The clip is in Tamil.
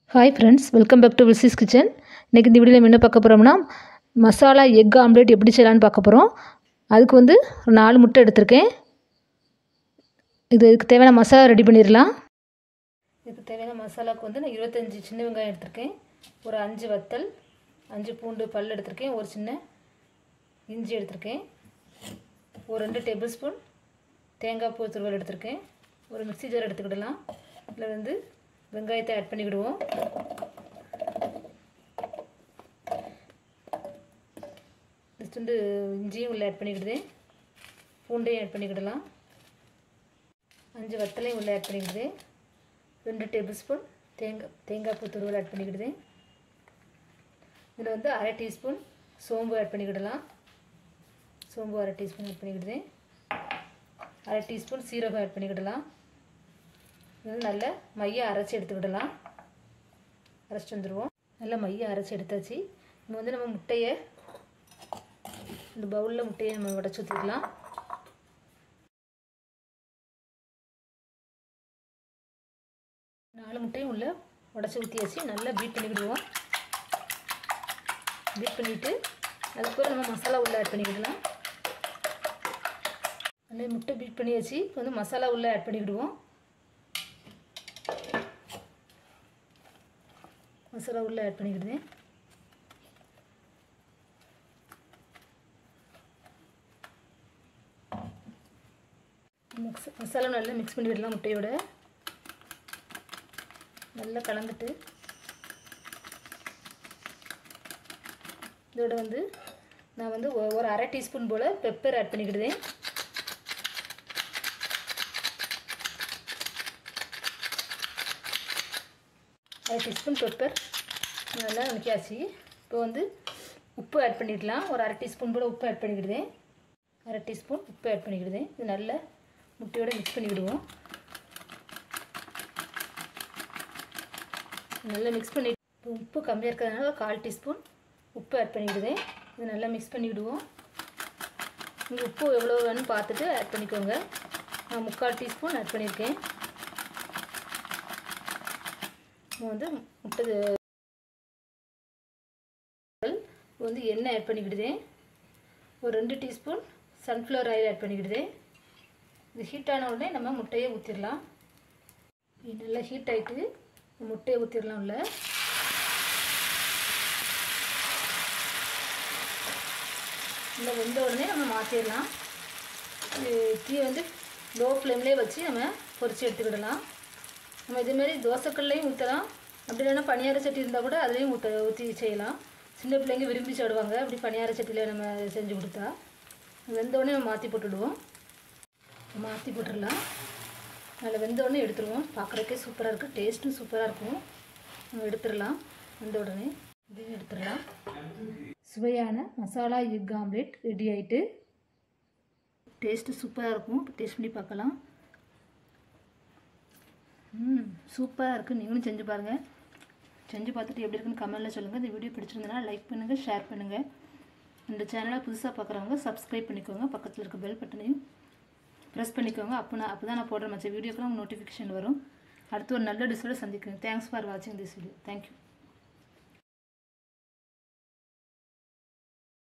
hi friends welcome back to Wilsy's kitchen இன்றைக்கி இந்த வீடியோவில் என்ன பார்க்க போகிறோம்னா மசாலா எக் ஆம்லேட் எப்படி செய்யலான்னு பார்க்க போகிறோம் அதுக்கு வந்து ஒரு நாலு முட்டை எடுத்திருக்கேன் இது இதுக்கு தேவையான மசாலா ரெடி பண்ணிடலாம் இதுக்கு தேவையான மசாலாவுக்கு வந்து நான் இருபத்தஞ்சி சின்ன வெங்காயம் எடுத்திருக்கேன் ஒரு அஞ்சு வத்தல் அஞ்சு பூண்டு பல் எடுத்திருக்கேன் ஒரு சின்ன இஞ்சி எடுத்திருக்கேன் ஒரு ரெண்டு டேபிள் ஸ்பூன் தேங்காய் பூ துருவல் எடுத்திருக்கேன் ஒரு மிக்ஸி ஜார் எடுத்துக்கிடலாம் இதில் வந்து வெங்காயத்தை ஆட் பண்ணிக்கிடுவோம் துண்டு இஞ்சியும் உள்ளே ஆட் பண்ணிக்கிடுதேன் பூண்டையும் ஆட் பண்ணிக்கிடலாம் அஞ்சு வத்தலையும் உள்ளே ஆட் பண்ணிக்கிடுதேன் ரெண்டு டேபிள் ஸ்பூன் தேங்காய் தேங்காய் பூ துருவல் ஆட் பண்ணிக்கிடுதேன் இதில் வந்து அரை டீஸ்பூன் சோம்பு ஆட் பண்ணிக்கிடலாம் சோம்பு அரை டீஸ்பூன் ஆட் பண்ணிக்கிடுதேன் அரை டீஸ்பூன் சீரகம் ஆட் பண்ணிக்கிடலாம் இது நல்லா மையை அரைச்சி எடுத்துக்கிடலாம் அரைச்சிட்டு வந்துடுவோம் நல்லா மையை அரைச்சி எடுத்தாச்சு இப்போ வந்து நம்ம முட்டையை இந்த பவுலில் முட்டையை நம்ம உடச்சி ஊற்றிக்கலாம் நாலு முட்டையும் உள்ள உடச்சி ஊற்றியாச்சு நல்லா பீட் பண்ணிக்கிடுவோம் பீட் பண்ணிவிட்டு அதுக்கப்புறம் நம்ம மசாலா உள்ளே ஆட் பண்ணிக்கிடலாம் நல்லா முட்டை பீட் பண்ணியாச்சு இப்போ வந்து மசாலா உள்ளே ஆட் பண்ணிக்கிடுவோம் மசாலா உள்ளே ஆட் பண்ணிக்கிடுவேன் மிக்ஸ் மசாலா நல்லா மிக்ஸ் பண்ணி விடலாம் முட்டையோட நல்லா கலந்துட்டு இதோட வந்து நான் வந்து ஒரு அரை டீஸ்பூன் போல் பெப்பர் ஆட் பண்ணிக்கிடுவேன் அரை டீஸ்பூன் பெப்பர் நல்லா நிற்காச்சு இப்போ வந்து உப்பு ஆட் பண்ணிடலாம் ஒரு அரை டீஸ்பூன் போல் உப்பு ஆட் பண்ணிக்கிடுதேன் அரை டீஸ்பூன் உப்பு ஆட் பண்ணிக்கிடுதேன் இது நல்லா முட்டையோடு மிக்ஸ் பண்ணிவிடுவோம் நல்லா மிக்ஸ் பண்ணி இப்போ உப்பு கம்மியாக இருக்கிறதுனால கால் டீஸ்பூன் உப்பு ஆட் பண்ணிவிடுதேன் இது நல்லா மிக்ஸ் பண்ணி விடுவோம் நீங்கள் உப்பு எவ்வளோ வேணும்னு பார்த்துட்டு ஆட் பண்ணிக்கோங்க நான் முக்கால் டீஸ்பூன் ஆட் பண்ணியிருக்கேன் வந்து முட்டை வந்து எண்ணெய் ஆட் பண்ணிக்கிடுதேன் ஒரு ரெண்டு டீஸ்பூன் சன்ஃப்ளவர் ஆயில் ஆட் பண்ணிக்கிடுதேன் இது ஹீட் ஆன உடனே நம்ம முட்டையை ஊற்றிடலாம் இது நல்லா ஹீட் ஆகிட்டு முட்டையை ஊற்றிடலாம் உள்ள இந்த வெந்த உடனே நம்ம மாற்றிடலாம் தீ வந்து லோ ஃப்ளேம்லேயே வச்சு நம்ம பொரித்து எடுத்துக்கிடலாம் நம்ம இதேமாரி தோசைக்கல்லையும் ஊற்றலாம் அப்படி இல்லைன்னா பனியார சட்டி இருந்தால் கூட அதுலேயும் ஊற்ற ஊற்றி செய்யலாம் சின்ன பிள்ளைங்க விரும்பி சாப்பிடுவாங்க அப்படி பனியார சட்டியில் நம்ம செஞ்சு கொடுத்தா வெந்தோடனே நம்ம மாற்றி போட்டுடுவோம் மாற்றி போட்டுடலாம் அதில் வெந்தோடனே எடுத்துருவோம் பார்க்குறக்கே சூப்பராக இருக்குது டேஸ்ட்டும் சூப்பராக இருக்கும் நம்ம எடுத்துடலாம் வெந்த உடனே இதையும் எடுத்துடலாம் சுவையான மசாலா எக் ஆம்லேட் ரெடி ஆகிட்டு டேஸ்ட்டு சூப்பராக இருக்கும் டேஸ்ட் பண்ணி பார்க்கலாம் ம் சூப்பராக இருக்குது நீங்களும் செஞ்சு பாருங்கள் செஞ்சு பார்த்துட்டு எப்படி இருக்குன்னு கமெண்ட்டில் சொல்லுங்கள் இந்த வீடியோ பிடிச்சிருந்தனா லைக் பண்ணுங்கள் ஷேர் பண்ணுங்கள் இந்த சேனலை புதுசாக பார்க்குறவங்க சப்ஸ்கிரைப் பண்ணிக்கோங்க பக்கத்தில் இருக்க பெல் பட்டனையும் ப்ரெஸ் பண்ணிக்கோங்க அப்போ நான் அப்போ தான் நான் போடுற மற்ற வீடியோக்கெல்லாம் நோட்டிஃபிகேஷன் வரும் அடுத்து ஒரு நல்ல டிஸ்ஸோட சந்திக்கிறேன் தேங்க்ஸ் ஃபார் வாட்சிங் திஸ் வீடியோ தேங்க்யூ